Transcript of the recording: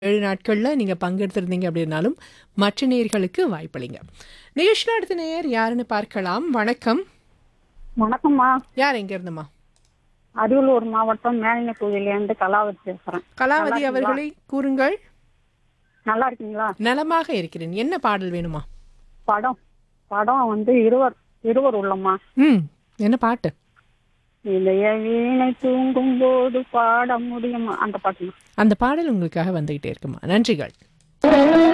ஏழு நாட்களில் நீங்கள் பங்கெடுத்திருந்தீங்க அப்படின்னாலும் மற்ற நேயர்களுக்கு வாய்ப்பளிங்க நிகழ்ச்சியில் அடுத்த நேயர் யாருன்னு பார்க்கலாம் வணக்கம் வணக்கம்மா யார் எங்க இருந்துமா அரியலூர் மாவட்டம் மேலின கோயிலேருந்து கலாவதி பேசுறேன் கலாவதி அவர்களை கூறுங்கள் நல்லா இருக்கீங்களா நலமாக இருக்கிறேன் என்ன பாடல் வேணுமா படம் படம் வந்து இருவர் இருவர் உள்ளம்மா ம் என்ன பாட்டு இளைய வீணை தூங்கும் போது பாட முடியுமா அந்த பாட்டுமா அந்த பாடல் உங்களுக்காக வந்துகிட்டே இருக்குமா நன்றிகள்